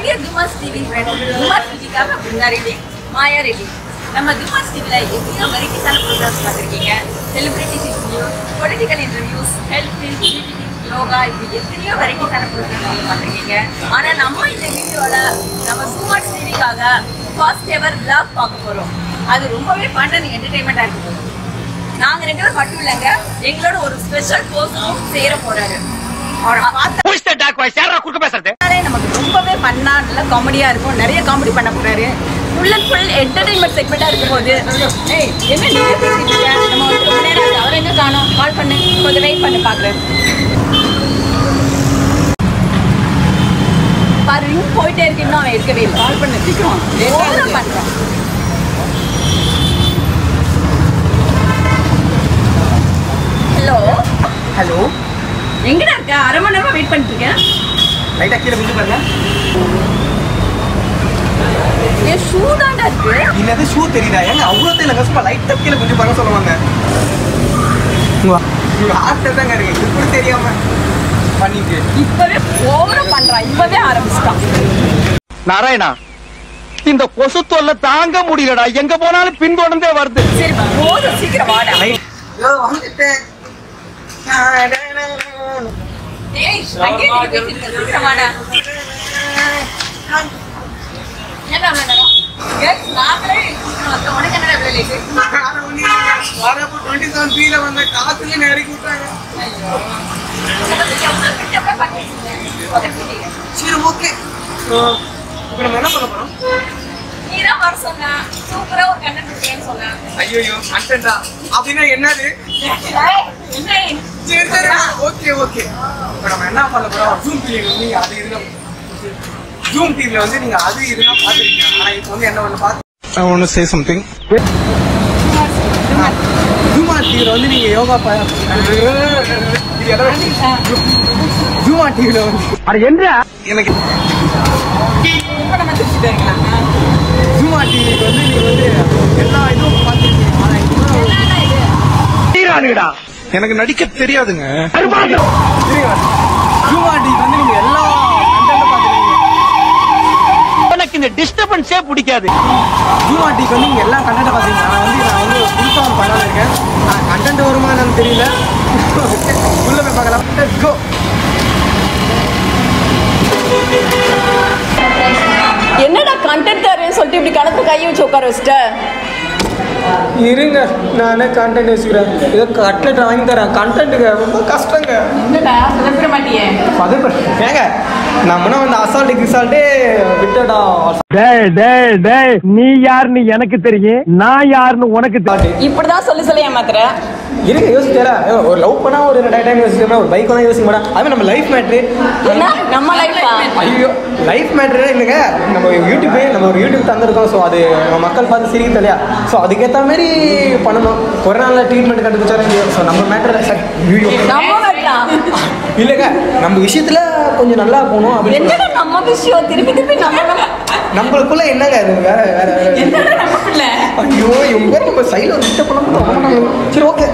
Dear துமாஸ் TV friends துமாஸ் டிவிக்காக பிருந்தா ரெட்டி மாயா ரெட்டி நம்ம துமாஸ் டிவியில் எத்தனையோ வெரைட்டிஸான ப்ரோக்ராம்ஸ் பார்த்துருக்கீங்க celebrities interviews political interviews health tips yoga இப்படி எத்தனையோ வெரைட்டிஸான ப்ரோக்ராம் நீங்கள் பார்த்துருக்கீங்க ஆனால் நம்ம இந்த வீடியோவில் நம்ம சுமார்ட் டிவிக்காக ஃபர்ஸ்ட் எவர் vlog பார்க்க போகிறோம் அது ரொம்பவே ஃபன் அண்ட் என்டர்டைன்மெண்ட்டாக இருக்கு போகுது நாங்கள் ரெண்டு பேரும் மட்டும் இல்லைங்க எங்களோட ஒரு ஸ்பெஷல் போஸ்டும் சேர போகிறாரு அவரை பார்த்தா அதனாலே நமக்கு ரொம்பவே ஃபன்னா நல்ல காமெடியா இருக்கும் நிறைய காமெடி பண்ண போறாரு ஃபுல் அண்ட் ஃபுல் என்டர்டைன்மெண்ட் செக்மெண்டா இருக்கும் போது ஏய் என்ன நீங்க பேசிட்டு இருக்க நம்ம வந்து ரொம்ப நேரம் ஆகுது அவர் எங்க காணோம் கால் பண்ணு கொஞ்சம் வெயிட் பண்ணி பாக்குறேன் பாரு ring போயிட்டே இருக்கு இன்னும் அவன் இருக்கவே இல்லை கால் பண்ணு சீக்கிரம் லேட்டா பண்றான் ஹலோ ஹலோ எங்கடா இருக்க அரை மணி நேரமா வெயிட் பண்ணிட்டு இருக்கேன் லைட்டா கீழே குஞ்சு பாருங்க என் ஷூ தான்டா இருக்கு என்னது ஷூ தெரியுதா ஏங்க அவ்வளோ தெரியல சும்மா லைட்டா கீழே குஞ்சு பாருங்க சொல்லுவாங்க உங்க ஆட்டை தாங்க இருக்கு இப்படி தெரியாம பண்ணிட்டு இப்பவே ஓவரா பண்றான் இப்பவே ஆரம்பிச்சிட்டான் நாராயணா இந்த கொசு தொல்லை தாங்க முடியலடா எங்க போனாலும் பின்தொடர்ந்தே வருது சரி போதும் சீக்கிரம் வாடா ஐயோ வந்துட்டேன் ஏய் அங்கே நீ பேசிட்டு இருக்க, சீக்கிரம் வாடா என்ன அவ்வளவு நேரம் Yes, நாங்களே சீக்கிரம் வந்தோம். உனக்கு என்னடா இவ்வளவு late? வரப்போ டுவெண்ட்டி செவன் பீல வந்த காத்துல நெருக்கி விட்டாங்க எவ்வளவு பண்ணிட்டு இருந்தேன்? உதப்பிட்டீங்க. சரி ஓகே இப்போ நம்ம என்ன பண்ண போறோம் நீதான் வர சொன்ன. சூப்பரா ஒரு content இருக்கேன்னு சொன்ன. ஐயோ கண்டா அப்படின்னா என்னது ஏய், என்ன சரி சரி ஓகே ஓகே இப்போ நம்ம என்ன பண்ண போறோம் ஜூம் டிவில வந்து நீங்க அது இதுல ஜூம் டிவில வந்து நீங்க அது இதெல்லாம் பாத்துருக்கீங்க ஆனா இப்போ வந்து என்ன ஒண்ணு பார்த்து I want to say something. ஜூமா டிவில வந்து நீங்க யோகா ப இது எல்லாம் ஜூமா டிவில வந்து அது என்ன எனக்கு இப்ப நம்ம திருச்சிட்டு இருக்கலாம். ஜூமா டிவிக்கு வந்து நீங்க வந்து எல்லா இதுவும் பார்த்துருக்கீங்க ஆனா இப்போ என்னடா இது? தீரானுடா எனக்கு நடிக்க தெரியாதுங்க ஜூமா டிவிக்கு வந்து நீங்க எல்லா கண்டென்ட்டும் பார்த்துருக்கீங்க எனக்கு இந்த டிஸ்டர்பன்ஸே பிடிக்காது ஜூமா டிவிக்கு வந்து நீங்க எல்லா கண்டென்ட் பார்த்தீங்க நான் வந்து நான் வந்து புதுசாக ஒன்று பண்ணாமல் இருக்கேன் ஆனால் கண்டென்ட் வருமா என்னன்னு தெரியல உள்ள போய் பார்க்கலாம் லெட்ஸ் கோ என்னடா கண்டென்ட் தரேன்னு சொல்லிட்டு இப்படி கணக்கு கையை வச்சு உட்கார வச்சுட்ட இருங்க நானே கண்டென்ட் வச்சுக்கிறேன் ஏதோ கட்லெட் வாங்கி தரேன் கண்டென்ட்டுங்க ரொம்ப கஷ்டங்க என்னடா சொல்லப்பட மாட்டியே பதில் ஏங்க நம்மனா வந்து அசால்ட்டு கிசால்ட்டே விட்டடா டேய் டேய் டேய் நீ யாருன்னு எனக்கு தெரியும் நான் யாருன்னு உனக்கு தெரியும் இப்படிதான் சொல்லி சொல்லி ஏமாத்துற இருங்க யோசிச்சா ஒரு லவ் பண்ணா ஒரு ரெண்டாயிரம் டைம் யோசிச்சோம்னா ஒரு பைக் தான் யோசிக்க மாட்டேன் அதுவே நம்ம லைஃப் மேட்ரு என்ன நம்ம லைஃபா ஐயோ லைஃப் மேட்ரு இல்லைங்க நம்ம யூடியூப் நம்ம ஒரு யூடியூப் தந்திருக்கோம் ஸோ அது நம்ம மக்கள் பார்த்து சிரிக்குது இல்லையா ஸோ அதுக்கேற்ற மாதிரி பண்ணணும் ஒரு நாளில் ட்ரீட்மெண்ட் கண்டுபிடிச்சாலும் இல்லையோ ஸோ நம்ம மேட்ரு சார் ஐயோ நம்ம வரலாம் இல்லைங்க நம்ம விஷயத்துல கொஞ்சம் நல்லா போகணும் அப்படின்னு என்னடா நம்ம விஷயம் திருப்பி திருப்பி நம்ம நம்மளுக்குள்ள என்னங்க அது வேற வேற வேற என்னடா நம்ம பிள்ளை ஐயோ இவங்க நம்ம சைடில் டிஸ்டர்ப் பண்ண சரி ஓகே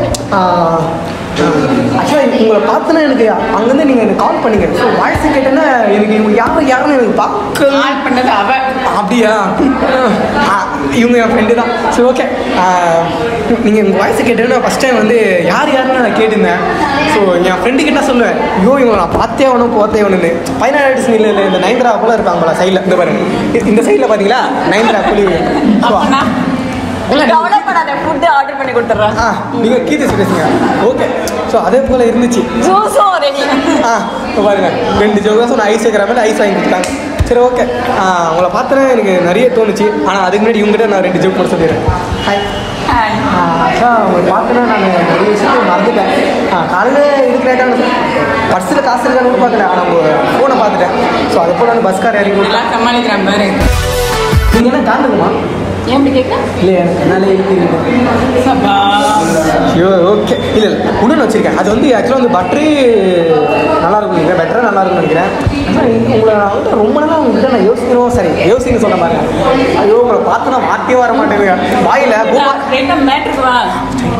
ஆக்சுவலாக உங்களை பார்த்தோன்னா எனக்கு அங்கேருந்து நீங்கள் எனக்கு கால் பண்ணீங்க ஸோ வாய்ஸ் கேட்டேன்னா எனக்கு இவங்க யாரும் யாருன்னு எனக்கு பார்க்க கால் பண்ணது அவ அப்படியா ஆ, இவங்க என் ஃப்ரெண்டு தான் சரி ஓகே நீங்கள் உங்கள் வாய்ஸ் கேட்டேன்னா ஃபஸ்ட் டைம் வந்து யார் யாருன்னு நான் கேட்டிருந்தேன் ஸோ என் ஃப்ரெண்டு கிட்ட சொல்லுவேன் ஐயோ இவங்க நான் பார்த்தே ஆகணும் போத்தே ஆகணும்னு பதினாறு டிசன் இல்லை இல்லை இந்த நயன்தரா போல இருக்காங்களா சைடில் இந்த பாருங்க இ- இந்த சைடில் பார்த்தீங்களா நயன்தரா புலி ஸோ அப்பனா கவலைப்படாத ஃபுட் ஆர்டர் பண்ணி கொடுத்துட்றேன் ஆ நீங்கள் கீதை பேசுங்க ஓகே ஸோ அதே போல் இருந்துச்சு ஜூஸும் ரெடி ஆ இப்போ பாருங்க ரெண்டு ஜோகாஸ் ஒன்று ஐஸ் வைக்கிற மாதிரி ஐஸ் வாங்கி கொடுத்தாங்க சரி ஓகே ஆ உங்களை பார்த்தோன்னா எனக்கு நிறைய தோணுச்சு ஆனால் அதுக்கு முன்னாடி இவங்ககிட்ட நான் ரெண்டு ஜோக் போட சொல்லிடுறேன் ஹாய் ஆக்சுவலாக உங்களை பார்த்தோன்னா நான் நிறைய விஷயத்தை மறந்துட்டேன் ஆ காலையில் இருக்கிறேன் பர்ஸில் காசு இருக்கான்னு பார்க்கல ஆனால் உங்கள் ஃபோனை பார்த்துட்டேன் ஸோ அது போல் நான் பஸ்கார் இறங்கி விட்டேன் எல்லாம் சமாளிக்கிறேன் பாரு நீங்கள் என்ன காந்துக்குமா ஏன் இப்படி கேட்க இல்லை எனக்கு என்னாலே இருக்கிறீங்க சபா ஐயோ ஓகே இல்லை இல்லை இன்னொன்று வச்சுருக்கேன் அது வந்து ஆக்சுவலாக வந்து பட்டரி நல்லா இருக்கும் நினைக்கிறேன் பெட்டராக நல்லா இருக்கும்னு நினைக்கிறேன் ஆனால் உங்களை நான் வந்து ரொம்ப நாளாக உங்ககிட்ட நான் யோசிக்கணும் சரி யோசிக்கணும் சொல்ல பாருங்க ஐயோ உங்களை பார்த்து நான் மாட்டே வர மாட்டேங்க வாயில் பூமா என்ன மேட்ருக்கு வா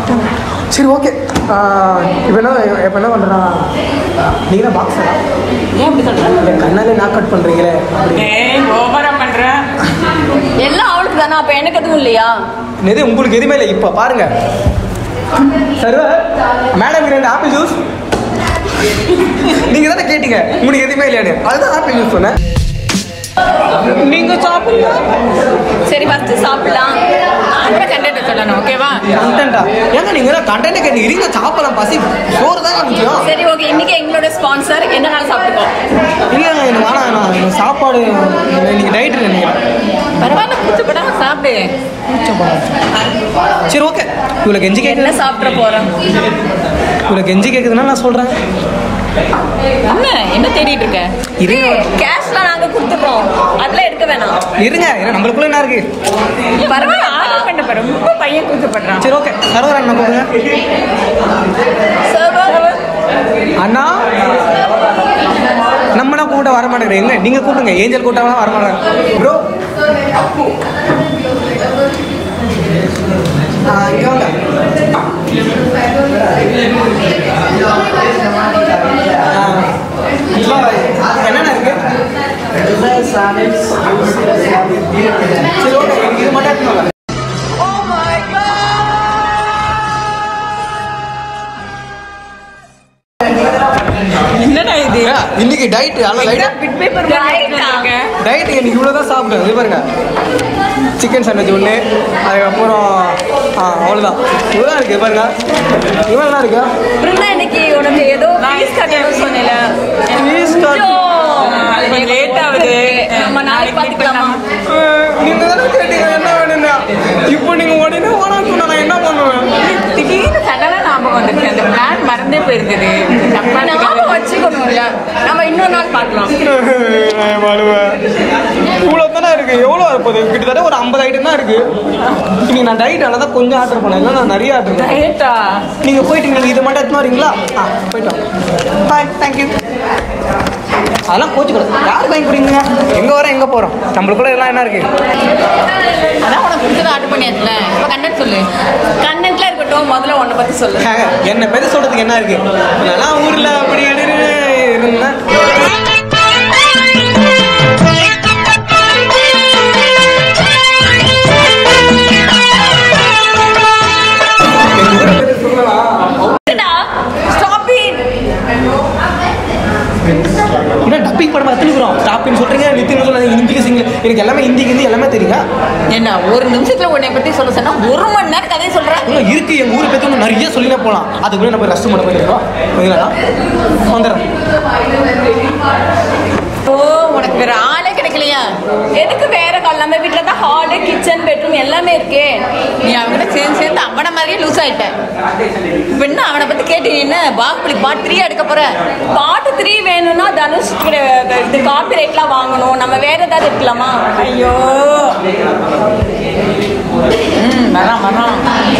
சரி ஓகே இப்போ என்ன இப்போ என்ன பண்ணுறேன் நீங்கள் தான் பாக்ஸரா ஏன் அப்படி சொல்ற இல்லை கண்ணாலே நாக் அவுட் பண்ணுறீங்களே அப்படி ஏய் ஓவரா பண்ற எல்லாம் அவளுக்கு தானே அப்ப எனக்கு எதுவும் இல்லையா எது உங்களுக்கு எதுவுமே இல்லை இப்போ பாருங்க சர்வர் மேடம் ரெண்டு ஆப்பிள் ஜூஸ் நீங்க தானே கேட்டீங்க உங்களுக்கு எதுவுமே இல்லையானு அதுதான் ஆப்பிள் ஜூஸ் சொன்னேன் நீங்க சாப்பிடலாம் சரி ஃபர்ஸ்ட் சாப்பிடலாம் அப்புறம் கண்டென்ட் சொல்லணும் ஓகேவா கண்டென்ட்டா ஏங்க நீங்க கண்டென்ட் கேட்டு இருங்க சாப்பிடலாம் பசி சோறு தாங்க முக்கியம் சரி ஓகே இன்னைக்கு எங்களோட ஸ்பான்சர் என்ன நாள் சாப்பிட்டுக்கோ இல்லைங்க எனக்கு வேணாம் நான் எனக்கு சாப்பாடு இன்னைக்கு டயட் நினைக்கிறேன் பரவாயில்ல கூச்சப்படாம சாப்பிடு சரி ஓகே இவ்வளோ கெஞ்சி என்ன கேட்குது சாப்பிட போறோம் இவ்வளோ கெஞ்சி கேட்குதுன்னா நான் சொல்கிறேன் என்ன என்ன தேடிட்டு இருக்க இருங்க கேஷ்லாம் நாங்க கொடுத்துறோம் அதெல்லாம் எடுக்க வேணாம் இருங்க ஏன்னா நம்மளுக்குள்ள என்ன இருக்கு பரவாயில்ல ஆர்டர் பண்ண பாரு ரொம்ப பையன் கூச்சப்படுறான் சரி ஓகே சரவர் அண்ணா கூப்பிடுங்க சர்வர் அண்ணா நம்மனா கூட்ட வர மாட்டேங்கிறேன் எங்க நீங்க கூப்பிடுங்க ஏஞ்சல் கூட்டம்லாம் வர மாட்டாங்க ப்ரோ இங்க வாங்க ஆ, actually, என்னென்ன இருக்கு சரி ஓகே எனக்கு இது மட்டும் எடுத்துன்னு வாங்க. என்னடா இது ஏன், இன்னைக்கு டயட் ஆனால் லைட்டாக பிட் பேப்பர் இருக்க டயட் இன்னைக்கு இவ்வளோ தான் சாப்பிட்டேன் இது பாருங்க சிக்கன் சாண்ட்விச் ஒன்று அதுக்கப்புறம் ஆ அவ்வளோதான் இவ்வளோ இருக்கு இது பாருங்க இவ்வளோ தான் இருக்கு பிருந்தா இன்னைக்கு உனக்கு ஏதோ ஃபீஸ் கட்டணும் சொன்னேல Fees கட்ட- கொஞ்சம் லேட் ஆகுது நம்ம நாளைக்கு பார்த்துக்கலாமா நீங்க தானே கேட்டீங்க என்ன வேணும்னா இப்போ நீங்க உடனே வேணாம்னு சொன்னா நான் என்ன பண்ணுவேன் திடீர்னு சடனா ஞாபகம் வந்துருச்சு அந்த பிளான் மறந்தே போயிருக்குது தப்பா ஞாபகம் வச்சுக்கணும்ல நம்ம இன்னொரு நாள் பார்க்கலாம் நான் வாழுவேன் இவ்வளோ தானே இருக்கு எவ்வளோ இருப்பது கிட்டத்தட்ட ஒரு ஐம்பது ஐட்டம் தான் இருக்கு இன்னைக்கு நான் டயட் ஆனால் தான் கொஞ்சம் ஆர்டர் பண்ணேன் இல்லை நான் நிறைய ஆர்டர் பண்ணேன் லேட்டா நீங்க போயிட்டு நீங்க இது மட்டும் எடுத்துன்னு வரீங்களா ஆ போயிட்டோம் பாய் தேங்க்யூ அதெல்லாம் கோச்சுக்கூடாது யார் வாங்கி கொடுங்க எங்க வரோம் எங்க போறோம் நம்மளுக்குள்ள எல்லாம் என்ன இருக்கு அதான் உனக்கு பிடிச்சதை ஆர்டர் பண்ணியாச்சுல இப்போ கண்டென்ட் சொல்லு கண்டென்ட்ல இருக்கட்டும் முதல்ல உன்னை பத்தி சொல்லு ஏங்க, என்னை பத்தி சொல்றதுக்கு என்ன இருக்கு நான் ஊர்ல அப்படி இப்படின்னு இருந்தேன் எங்க ஊரை பத்தி சொல்லலாம். ஸ்டாப் இட் என்ன டப்பிங் படம் பார்த்துருக்குறோம் ஸ்டாப்பின்னு சொல்றீங்க நித்தின்னு சொல்லுங்க ஹிந்திக்கு சிங்கிள் எனக்கு எல்லாமே ஹிந்திக்கு ஹிந்தி எல்லாமே தெரியுங்க என்ன ஒரு நிமிஷத்துல உன்னை பத்தி சொல்ல சொன்னா ஒரு மணி நேரம் கதையை சொல்றேன் இன்னும் இருக்கு எங்க ஊரை பத்தி இன்னும் நிறைய சொல்லினே போகலாம் அதுக்குள்ளே நம்ம ரெஸ்ட் பண்ண போயிருக்கோம் ஓகேங்களா வந்துடுறேன் ஓ உனக்கு வேற ஆளே கிடைக்கலையா எதுக்கு வேற கால் நம்ம வீட்டில் தான் ஹாலு கிச்சன் பெட்ரூம் எல்லாமே இருக்கே நீ அவன்கிட்ட சேர்ந்து சேர்ந்து அவன மாதிரியே லூஸ் ஆயிட்ட இப்ப என்ன அவனை பத்தி கேட்டு நீ என்ன பாகுபலி பார்ட் த்ரீ எடுக்க போற பாட்டு த்ரீ வேணும்னா தனுஷ் கிட்ட இது காப்பி ரைட்லாம் வாங்கணும் நம்ம வேற ஏதாவது எடுக்கலாமா ஐயோ ம் வரான் வரான்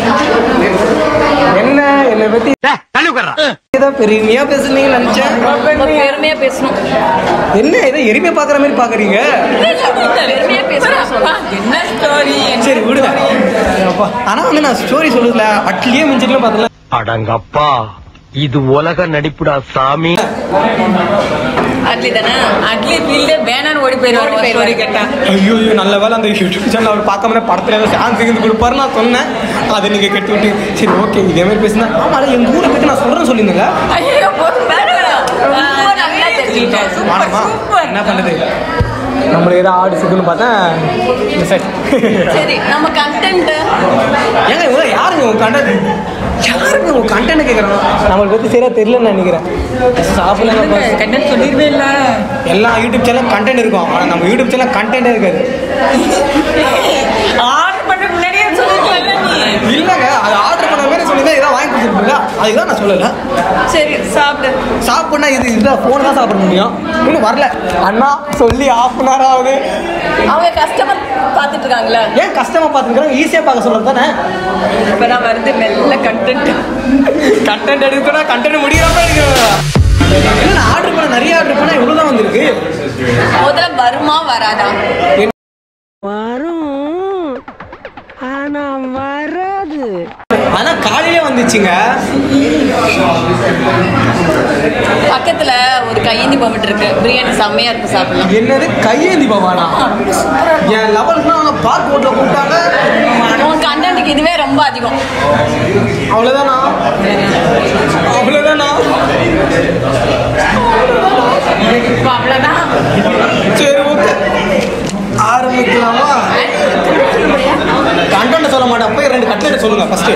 என்ன என்னை பத்தி ஏதோ பெருமையா பேசுனீங்கன்னு நினைச்சேன் ரொம்ப பெருமையா பேசணும் என்ன ஏதோ எருமையை பாக்குற மாதிரி பாக்குறீங்க பெருமையா பேசணும் அப்பா, என்ன ஸ்டோரி சரி விடுங்க அப்பா ஆனா வந்து நான் ஸ்டோரி சொல்லுதுல அட்லியே மிஞ்சிக்கலாம் பார்த்தல அடங்கப்பா இது உலக நடிப்புடா சாமி அட்லி தானே அட்லி ஃபீல்டே வேணான்னு ஓடி போயிருவாரு ஸ்டோரி கேட்டா ஐயோ ஐயோ நல்ல வேலை அந்த யூடியூப் சேனல் அவர் பார்க்காம படத்துல ஏதோ சான்ஸ் இருந்து கொடுப்பாரு நான் சொன்னேன் அதை நீங்க கெட்டு விட்டு சரி ஓகே இதே மாதிரி பேசினா ஆமா எங்க ஊரை பத்தி நான் சொல்றேன்னு சொல்லியிருந்தேங்க ஐயோ போதும் ரொம்ப நல்லா தெரிஞ்சுக்கிட்டேன் சூப்பர் வானமா சூப்பர் என்ன பண்ணுது நம்மளுக்கு ஏதோ ஆடு சிக்குன்னு பார்த்தேன் மிஸ் ஆயிடுச்சு. சரி நம்ம கண்டென்ட் ஏங்க இவங்க யாருங்க உங்க கண்டென்ட் யாருங்க உங்க கண்டென்ட் கேட்குறாங்க நம்மளை பற்றி சரியா தெரியலன்னு நினைக்கிறேன் சாப்பிடலாம் கண்டென்ட் சொல்லிருவே இல்ல எல்லா யூடியூப் சேனலும் கண்டென்ட் இருக்கும் ஆனால் நம்ம யூடியூப் சேனல் கண்டென்ட்டே இருக்காது ஆர்டர் பண்ண முன்னாடியே சொல்லிருக்கல நீ இல்லைங்க அது ஆர்டர் பண்ண மாதிரி சொல்லி தான் இதான் வாங்கி கொடுத்துருப்பீங்க அதுதான் நான் சொல்லலை சரி சாப்பிடு சாப்பிட்னா இது இதுதான் ஃபோன் தான் சாப்பிட முடியும் இன்னும் வரல அண்ணா சொல்லி ஆஃப் அன் ஹவர் ஆகுது அவங்க கஸ்டமர் பார்த்துட்டு இருக்காங்களா ஏன் கஷ்டமாக பார்த்துக்கிறோம் ஈஸியாக பார்க்க சொல்கிறது தானே இப்போ நான் வருது மெல்ல கண்டென்ட் கண்டென்ட் எடுக்கணும்னா கண்டென்ட் முடியாம எடுக்கணும் இல்லை ஆர்டர் பண்ண நிறைய ஆர்டர் பண்ணால் இவ்வளோ தான் வந்திருக்கு முதல்ல வருமா வராதா ஆனால் காலையிலே வந்துச்சுங்க பக்கத்துல ஒரு கையேந்தி பவன் இருக்கு பிரியாணி செம்மையா இருக்கு சாப்பிடலாம் என்னது கையேந்தி பவானா என் லெவலுக்குனா அவங்க பார்க் ரோட்டில் கூப்பிட்டாங்க உன் கண்டென்ட்டுக்கு இதுவே ரொம்ப அதிகம் அவ்வளோதானா அவ்வளோதானா இப்போ அவ்வளோதான் சரி ஓகே ஆரம்பிக்கலாமா கண்டென்ட் சொல்ல மாட்டேன் போய் ரெண்டு கட்லெட் சொல்லுங்க ஃபர்ஸ்ட்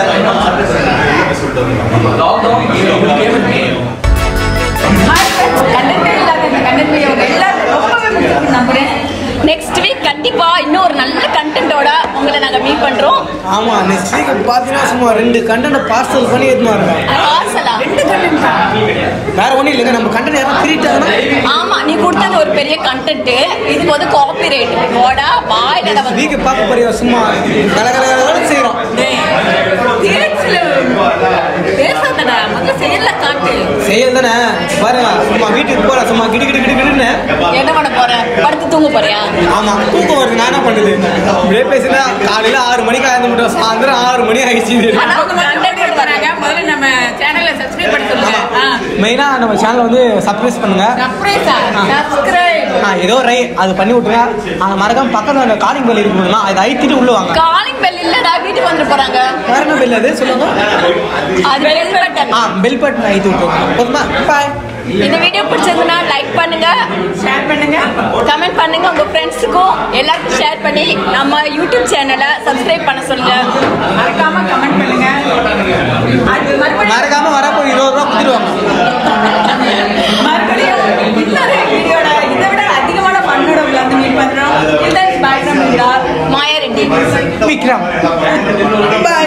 கண்டென்ட்டே இல்லாத இந்த கண்டென்ட் வீடியோ எல்லாரும் ரொம்பவே பிடிச்சிருக்கு நம்புறேன் நெக்ஸ்ட் வீக் கண்டிப்பா இன்னும் ஒரு நல்ல கண்டென்ட்டோட உங்களை நாங்க மீட் பண்றோம் ஆமா நெக்ஸ்ட் வீக் பார்த்தீங்கன்னா சும்மா ரெண்டு கண்டென்ட் பார்சல் பண்ணி எடுத்துன்னு வரேன் பார்சலா ரெண்டு கண்டென்ட் வேற ஒன்றும் இல்லைங்க நம்ம கண்டென்ட் யாரும் திருட்டாங்கன்னா ஆமா நீ கொடுத்தது ஒரு பெரிய கண்டென்ட் இதுக்கு வந்து காப்பி ரைட் போடா வாயில வந்து வீக் பார்க்க போறியா சும்மா கல கல கல செய்கிறோம் பேசாதடா முதல்ல செயல்ல காட்டு செயல் தானே பாருங்க சும்மா வீட்டுக்கு போற சும்மா கிடு கிடு கிடு கிடுன்னு என்ன பண்ண போற படுத்து தூங்க போறியா ஆமா தூக்கம் வருது நான் என்ன பண்ணுது இப்படியே பேசினா காலையில ஆறு மணிக்கு ஆயிரம் மட்டும் சாயந்தரம் ஆறு மணி ஆயிடுச்சு ஆனா அவங்க கண்டென்ட் வராங்க முதல்ல நம்ம சேனலை சப்ஸ்கிரைப் பண்ண சொல்லுங்க மெயினா நம்ம சேனலை வந்து சப்ஸ்கிரைப் பண்ணுங்க சர்ப்ரைஸா சப்ஸ்கிரைப் ஆ ஏதோ ரை அது பண்ணி விட்டுருங்க ஆனா மறக்காம பக்கத்துல அந்த காலிங் பெல் இருக்குதுன்னா அதை ஐத்திட்டு உள்ள வாங்க காலிங் பெல் இல்லடா வீட்டுக்கு வந்துட்டு போறாங்க வேற என்ன பெல் அது சொல்லுங்க அது பெல் பட்டன் ஆ பெல் பட்டன் ஐத்தி விட்டுருங்க போதுமா பாய் இந்த வீடியோ பிடிச்சதுன்னா லைக் பண்ணுங்க ஷேர் பண்ணுங்க கமெண்ட் பண்ணுங்க உங்க ஃப்ரெண்ட்ஸுக்கும் எல்லாருக்கும் ஷேர் பண்ணி நம்ம யூடியூப் சேனலை சப்ஸ்கிரைப் பண்ண சொல்லுங்க மறக்காம கமெண்ட் பண்ணுங்க அது மறுபடியும் மறக்காம வரப்போ இருபது ரூபா கொடுத்துருவாங்க மறுபடியும் இன்னொரு வீடியோட இதை விட அதிகமான பண்ணோட உங்களை வந்து மீட் பண்றோம் இந்த பேக்ரவுண்ட் மாயா ரெட்டி விக்ரம் பாய்